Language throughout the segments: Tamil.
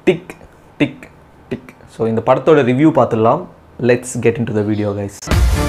டிக் டிக் டிக் ஸோ இந்த படத்தோட ரிவ்யூ பார்த்துடலாம் let's get into the video வீடியோ கைஸ்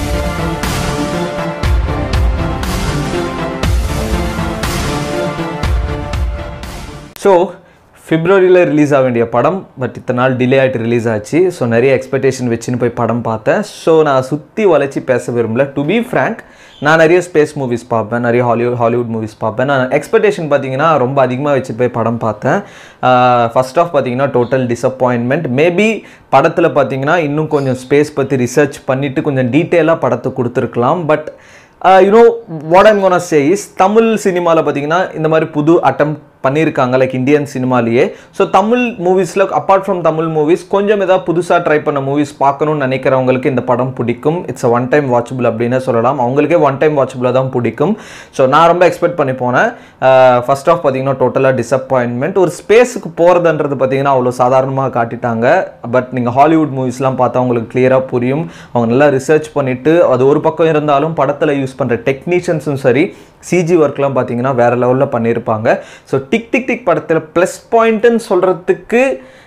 ஸோ பிப்ரவரியில் ரிலீஸ் ஆக வேண்டிய படம் பட் இத்தனை நாள் டிலே ஆகிட்டு ரிலீஸ் ஆச்சு ஸோ நிறைய எக்ஸ்பெக்டேஷன் வச்சுன்னு போய் படம் பார்த்தேன் ஸோ நான் சுற்றி வளைச்சி பேச விரும்பல டு பி ஃப்ரேங்க் நான் நிறைய ஸ்பேஸ் மூவிஸ் பார்ப்பேன் நிறைய ஹாலிவுட் ஹாலிவுட் மூவிஸ் பார்ப்பேன் நான் எக்ஸ்பெக்டேஷன் பார்த்தீங்கன்னா ரொம்ப அதிகமாக வச்சுட்டு போய் படம் பார்த்தேன் ஃபர்ஸ்ட் ஆஃப் பார்த்தீங்கன்னா டோட்டல் டிசப்பாயின்மெண்ட் மேபி படத்தில் பார்த்தீங்கன்னா இன்னும் கொஞ்சம் ஸ்பேஸ் பற்றி ரிசர்ச் பண்ணிவிட்டு கொஞ்சம் டீட்டெயிலாக படத்தை கொடுத்துருக்கலாம் but you know what I'm gonna say is Tamil சினிமாவில் பார்த்தீங்கன்னா இந்த மாதிரி புது அட்டம் பண்ணியிருக்காங்க லைக் இந்தியன் சினிமாலேயே ஸோ தமிழ் மூவிஸில் அப்பார்ட் ஃப்ரம் தமிழ் மூவிஸ் கொஞ்சம் ஏதாவது புதுசாக ட்ரை பண்ண மூவிஸ் பார்க்கணும்னு நினைக்கிறவங்களுக்கு இந்த படம் பிடிக்கும் இட்ஸ் ஒன் டைம் வாட்சபிள் அப்படின்னு சொல்லலாம் அவங்களுக்கே ஒன் டைம் வாட்சபிளாக தான் பிடிக்கும் ஸோ நான் ரொம்ப எக்ஸ்பெக்ட் பண்ணி போனேன் ஃபர்ஸ்ட் ஆஃப் பார்த்தீங்கன்னா டோட்டலாக டிசப்பாயின்மெண்ட் ஒரு ஸ்பேஸுக்கு போகிறதுன்றது பார்த்தீங்கன்னா அவ்வளோ சாதாரணமாக காட்டிட்டாங்க பட் நீங்கள் ஹாலிவுட் மூவிஸ்லாம் பார்த்தா உங்களுக்கு கிளியராக புரியும் அவங்க நல்லா ரிசர்ச் பண்ணிவிட்டு அது ஒரு பக்கம் இருந்தாலும் படத்தில் யூஸ் பண்ணுற டெக்னீஷியன்ஸும் சரி சிஜி ஒர்க்லாம் பார்த்தீங்கன்னா வேறு லெவலில் பண்ணியிருப்பாங்க ஸோ டிக் டிக் டிக் படத்தில் ப்ளஸ் பாயிண்ட்டுன்னு சொல்கிறதுக்கு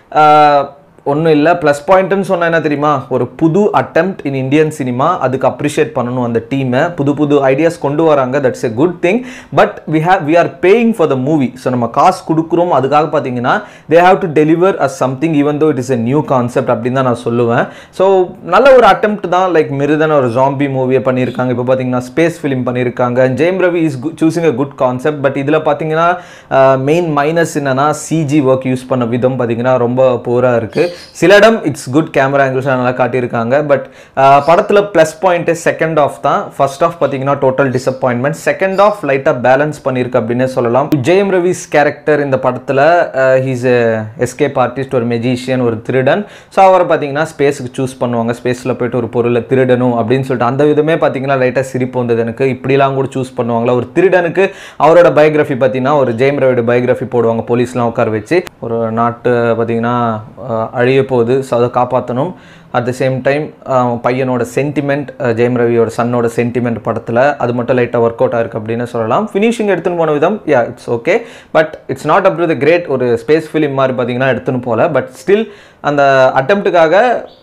ஒன்றும் இல்லை ப்ளஸ் பாயிண்ட்டுன்னு சொன்னால் என்ன தெரியுமா ஒரு புது அட்டெம்ப்ட் இன் இந்தியன் சினிமா அதுக்கு அப்ரிஷியேட் பண்ணணும் அந்த டீமை புது புது ஐடியாஸ் கொண்டு வராங்க that's a good thing but we have we are paying for the movie so நம்ம காசு கொடுக்குறோம் அதுக்காக பார்த்தீங்கன்னா they have to deliver us something even though it is a new concept அப்படின்னு தான் நான் சொல்லுவேன் ஸோ நல்ல ஒரு அட்டெம்ப்ட் தான் லைக் மிருதன ஒரு ஜாம்பி மூவியை பண்ணியிருக்காங்க இப்போ பார்த்தீங்கன்னா ஸ்பேஸ் ஃபிலிம் பண்ணியிருக்காங்க Jayam Ravi is choosing a good concept but இதில் பார்த்தீங்கன்னா மெயின் மைனஸ் என்னன்னா சிஜி ஒர்க் யூஸ் பண்ண விதம் பார்த்தீங்கன்னா ரொம்ப போராக இருக்குது சில இடம் இட்ஸ் குட் கேமரா ஆங்கிள்ஸ் நல்லா காட்டியிருக்காங்க பட் படத்தில் ப்ளஸ் பாயிண்ட்டு செகண்ட் ஆஃப் தான் ஃபர்ஸ்ட் ஆஃப் பார்த்தீங்கன்னா டோட்டல் டிசப்பாயின்மெண்ட் செகண்ட் ஆஃப் லைட்டாக பேலன்ஸ் பண்ணியிருக்கு அப்படின்னே சொல்லலாம் ஜெயம் ரவிஸ் கேரக்டர் இந்த படத்தில் ஹீஸ் எஸ்கேப் ஆர்டிஸ்ட் ஒரு மெஜிஷியன் ஒரு திருடன் ஸோ அவரை பார்த்தீங்கன்னா ஸ்பேஸுக்கு சூஸ் பண்ணுவாங்க ஸ்பேஸில் போயிட்டு ஒரு பொருளை திருடணும் அப்படின்னு சொல்லிட்டு அந்த விதமே பார்த்தீங்கன்னா லைட்டாக சிரிப்பு வந்தது எனக்கு இப்படிலாம் கூட சூஸ் பண்ணுவாங்களா ஒரு திருடனுக்கு அவரோட பயோகிராஃபி பார்த்தீங்கன்னா ஒரு ஜெயம் ரவியோட பயோகிராஃபி போடுவாங்க போலீஸ்லாம் உட்கார வச்சு ஒரு நாட்டு பார்த்தீங்கன்னா அழிய போகுது ஸோ அதை காப்பாற்றணும் அட் த சேம் டைம் பையனோட சென்டிமெண்ட் ஜெயம் ரவியோட சன்னோட சென்டிமெண்ட் படத்தில் அது மட்டும் லைட்டாக ஒர்க் அவுட் ஆயிருக்கு அப்படின்னு சொல்லலாம் ஃபினிஷிங் எடுத்துன்னு போன விதம் yeah it's okay but it's not up to the great ஒரு ஸ்பேஸ் ஃபிலிம் மாதிரி பார்த்தீங்கன்னா எடுத்துன்னு போகல பட் ஸ்டில் அந்த அட்டம்ப்ட்டுக்காக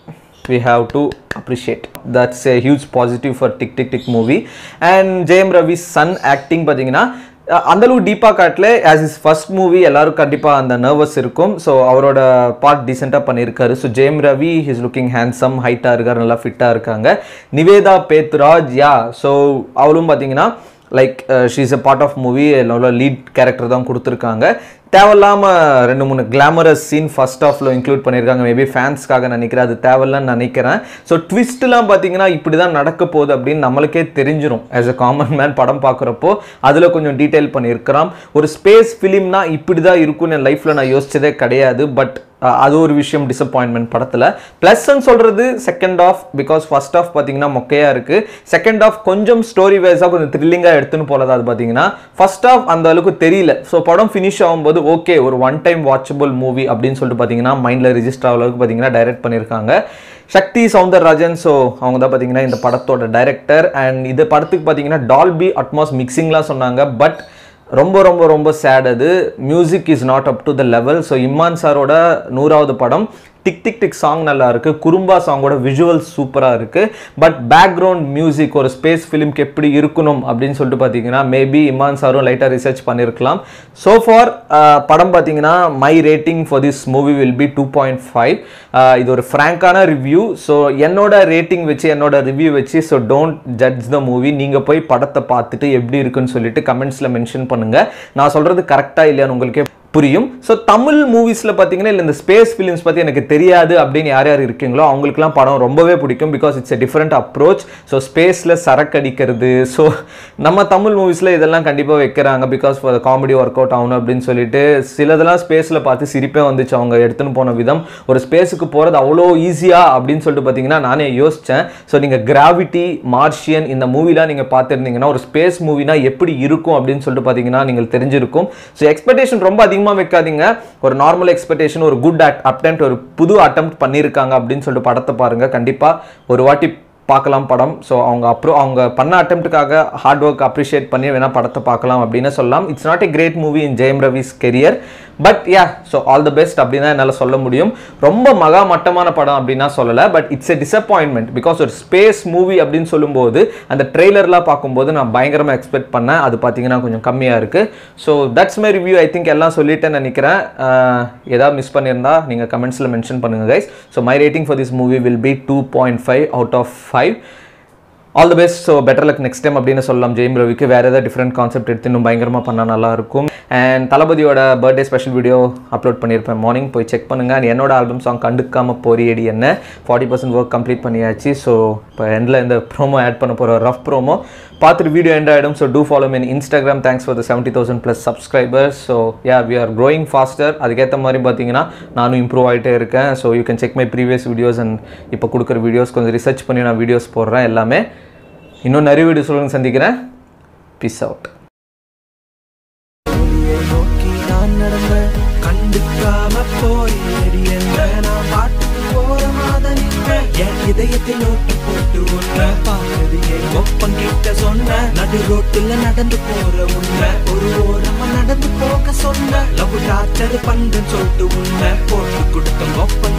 we have to appreciate that's a huge positive for tick tick tick movie and Jayam Ravi's son acting பார்த்தீங்கன்னா அந்தளவு டீப்பாக காட்டல ஆஸ் இஸ் ஃபர்ஸ்ட் மூவி எல்லாரும் கண்டிப்பாக அந்த நர்வஸ் இருக்கும் ஸோ அவரோட பார்ட் டீசெண்டாக பண்ணியிருக்காரு so Jayam Ravi his looking handsome ஹைட்டாக இருக்கார் நல்லா ஃபிட்டாக இருக்காங்க நிவேதா பேத்ராஜ் யா ஸோ அவளும் பார்த்தீங்கன்னா like she is a part of movie எவ்வளோ லீட் கேரக்டர் தான் கொடுத்துருக்காங்க தேவையில்லாமல் ரெண்டு மூணு கிளாமரஸ் சீன் ஃபர்ஸ்ட் ஆஃப்ல இன்க்ளூட் பண்ணியிருக்காங்க மேபி ஃபேன்ஸ்க்காக நினைக்கிறேன் அது தேவையில்லன்னு நினைக்கிறேன் ஸோ ட்விஸ்ட்லாம் பார்த்தீங்கன்னா இப்படி தான் நடக்க போகுது அப்படின்னு நம்மளுக்கே தெரிஞ்சிடும் ஆஸ் அ காமன் மேன் படம் பார்க்குறப்போ அதில் கொஞ்சம் டீட்டெயில் பண்ணியிருக்கிறான் ஒரு ஸ்பேஸ் ஃபிலிம்னா இப்படி தான் இருக்கும்னு என் லைஃப்பில் நான் யோசிச்சதே கிடையாது பட் அது ஒரு விஷயம் டிசப்பாயின்மெண்ட் படத்தில் ப்ளஸ்ன்னு சொல்கிறது second half because first half பார்த்தீங்கன்னா மொக்கையாக இருக்குது செகண்ட் ஆஃப் கொஞ்சம் ஸ்டோரி வைஸாக கொஞ்சம் த்ரில்லிங்காக எடுத்துன்னு போலதா அது பார்த்தீங்கன்னா ஃபர்ஸ்ட் ஆஃப் அந்த அளவுக்கு தெரியல ஸோ படம் ஃபினிஷ் ஆகும்போது ஓகே ஒரு ஒன் டைம் வாட்சபிள் மூவி அப்படின்னு சொல்லிட்டு பார்த்தீங்கன்னா மைண்டில் ரிஜிஸ்டர் அளவுக்கு பார்த்தீங்கன்னா டைரக்ட் பண்ணியிருக்காங்க சக்தி சவுந்தரராஜன் ஸோ அவங்க தான் பார்த்தீங்கன்னா இந்த படத்தோட டைரக்டர் அண்ட் இந்த படத்துக்கு பார்த்தீங்கன்னா டால்பி அட்மாஸ் மிக்சிங்லாம் சொன்னாங்க பட் ரொம்ப ரொம்ப ரொம்ப சேட் அது music is not up to the level so Imman சாரோட நூறாவது படம் டிக் டிக் டிக் சாங் நல்லா இருக்கு குறும்பா சாங்கோட விஷுவல்ஸ் சூப்பராக இருக்கு பட் பேக்ரவுண்ட் மியூசிக் ஒரு ஸ்பேஸ் ஃபிலிம்க்கு எப்படி இருக்கணும் அப்படின்னு சொல்லிட்டு பார்த்தீங்கன்னா மேபி இமான் சாரும் லைட்டாக ரிசர்ச் பண்ணியிருக்கலாம் ஸோ ஃபார் படம் பார்த்தீங்கன்னா my rating for this movie will be two point five இது ஒரு ஃப்ராங்கான ரிவ்யூ ஸோ என்னோட ரேட்டிங் வச்சு என்னோட ரிவ்யூ வச்சு so don't judge the movie நீங்கள் போய் படத்தை பார்த்துட்டு எப்படி இருக்குன்னு சொல்லிட்டு கமெண்ட்ஸில் மென்ஷன் பண்ணுங்க நான் சொல்கிறது கரெக்டாக இல்லையான்னு உங்களுக்கே புரியும் ஸோ தமிழ் மூவிஸில் பார்த்தீங்கன்னா இல்லை இந்த ஸ்பேஸ் ஃபிலிம்ஸ் பற்றி எனக்கு தெரியாது அப்படின்னு யார் யார் இருக்கீங்களோ அவங்களுக்குலாம் படம் ரொம்பவே பிடிக்கும் because it's a different approach so ஸ்பேஸில் சரக்கடிக்கிறது ஸோ நம்ம தமிழ் மூவிஸில் இதெல்லாம் கண்டிப்பாக வைக்கிறாங்க because for comedy work out ஆகணும் அப்படின்னு சொல்லிட்டு சிலதெல்லாம் ஸ்பேஸில் பார்த்து சிரிப்பே வந்துச்சு அவங்க எடுத்துன்னு போன விதம் ஒரு ஸ்பேஸுக்கு போகிறது அவ்வளோ ஈஸியா அப்படின்னு சொல்லிட்டு பார்த்தீங்கன்னா நானே யோசித்தேன் ஸோ நீங்கள் கிராவிட்டி மார்ஷியன் இந்த மூவிலாம் நீங்கள் பார்த்துருந்தீங்கன்னா ஒரு ஸ்பேஸ் மூவினா எப்படி இருக்கும் அப்படின்னு சொல்லிட்டு பார்த்தீங்கன்னா நீங்கள் தெரிஞ்சிருக்கும் ஸோ எக்ஸ்பெக்டேஷன் ரொம்ப அதிகமாக வைக்காதீங்க ஒரு நார்மல் எக்ஸ்பெக்டேஷன் ஒரு குட் அட்டெம்ட் ஒரு புது அட்டம் பண்ணியிருக்காங்க அப்படின்னு சொல்லிட்டு படத்தை பாருங்க கண்டிப்பாக ஒரு வாட்டி பார்க்கலாம் படம் ஸோ அவங்க அப்ரோ அவங்க பண்ண அட்டெம்ப்ட்டுக்காக ஹார்ட் ஒர்க் அப்ரிஷியேட் பண்ணி வேணால் படத்தை பார்க்கலாம் அப்படின்னு சொல்லலாம் it's not a great movie in Jayam Ravi's career but yeah so all the best அப்படின்னு தான் என்னால் சொல்ல முடியும் ரொம்ப மகா மட்டமான படம் அப்படின்னா சொல்லலை but it's a disappointment because ஒரு ஸ்பேஸ் மூவி அப்படின்னு சொல்லும்போது அந்த ட்ரெய்லர்லாம் பார்க்கும்போது நான் பயங்கரமாக எக்ஸ்பெக்ட் பண்ணேன் அது பார்த்தீங்கன்னா கொஞ்சம் கம்மியாக இருக்குது so that's my review I think எல்லாம் சொல்லிட்டேன்னு நினைக்கிறேன் ஆஹ் ஏதாவது மிஸ் பண்ணியிருந்தா நீங்கள் கமெண்ட்ஸில் மென்ஷன் பண்ணுங்கள் guys so my rating for this movie will be two point five out of five all the best so better luck next time அப்படின்னு சொல்லலாம் ஜெயம் ரவிக்கு வேறு ஏதாவது டிஃப்ரெண்ட் கான்செப்ட் எடுத்து இன்னும் பயங்கரமாக பண்ணால் நல்லா இருக்கும் அண்ட் தளபதியோட பர்த்டே ஸ்பெஷல் வீடியோ அப்லோட் பண்ணியிருப்பேன் மார்னிங் போய் செக் பண்ணுங்கள் அண்ட் என்னோட ஆல்பம் சாங் கண்டுக்காம போரியடி என்ன ஃபார்ட்டி பர்சன்ட் ஒர்க் கம்ப்ளீட் பண்ணியாச்சு ஸோ இப்போ எண்டில் இந்த ப்ரோமோ ஆட் பண்ண போகிற ரஃப் ப்ரோமோ பார்த்துட்டு வீடியோ எண்ட் ஆகிடும் so to follow me on Instagram thanks for the seventy thousand plus subscribers so yeah we are growing faster அதுக்கேற்ற மாதிரி பார்த்தீங்கன்னா நானும் இம்ப்ரூவ் ஆகிட்டே இருக்கேன் so you can check my previous videos and இப்போ கொடுக்குற வீடியோஸ் கொஞ்சம் ரிசர்ச் பண்ணி நான் வீடியோஸ் போடுறேன் எல்லாமே இன்னும் நிறைய வீடியோ சொல்லுங்க சந்திக்கிறேன் பீஸ் அவுட் ஒளியை நோக்கி நான் நடந்த கண்டுக்காம போயடி என்ற நான் பாட்டுக்கு போற மாத நின்ற என் இதயத்தை நோக்கி போட்டு உன்ன பார்த்தது என் ஒப்பம் கிட்ட சொன்ன நடு ரோட்டுல நடந்து போற உன்ன ஒரு ஓரமா நடந்து போக சொன்ன லவ் டாக்டர் பண்றேன்னு சொல்லிட்டு உன்ன போட்டு கொடுத்த ஒப்பம்